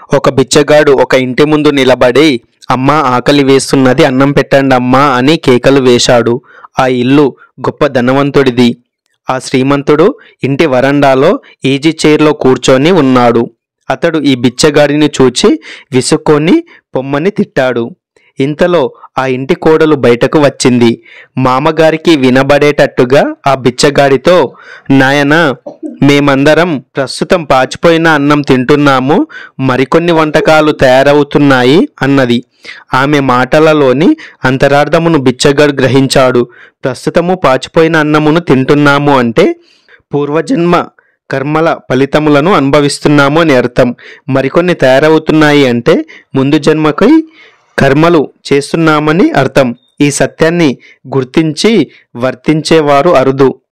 ఒక బిచ్చగాడు ఒక ఇంటి ముందు నిలబడి అమ్మ ఆకలి వేస్తున్నది అన్నం పెట్టండి అమ్మా అని కేకలు వేశాడు ఆ ఇల్లు గొప్ప ధనవంతుడిది ఆ శ్రీమంతుడు ఇంటి వరండాలో ఈజీ చైర్లో కూర్చొని ఉన్నాడు అతడు ఈ బిచ్చగాడిని చూచి విసుక్కొని పొమ్మని తిట్టాడు ఇంతలో ఆ ఇంటి కోడలు బయటకు వచ్చింది మామగారికి వినబడేటట్టుగా ఆ బిచ్చగాడితో నాయనా మేమందరం ప్రస్తుతం పాచిపోయిన అన్నం తింటున్నాము మరికొన్ని వంటకాలు తయారవుతున్నాయి అన్నది ఆమె మాటలలోని అంతరార్థమును బిచ్చగాడు గ్రహించాడు ప్రస్తుతము పాచిపోయిన అన్నమును తింటున్నాము అంటే పూర్వజన్మ కర్మల ఫలితములను అనుభవిస్తున్నాము అని అర్థం మరికొన్ని తయారవుతున్నాయి అంటే ముందు జన్మకై కర్మలు చేస్తున్నామని అర్థం ఈ సత్యాన్ని గుర్తించి వర్తించేవారు అరుదు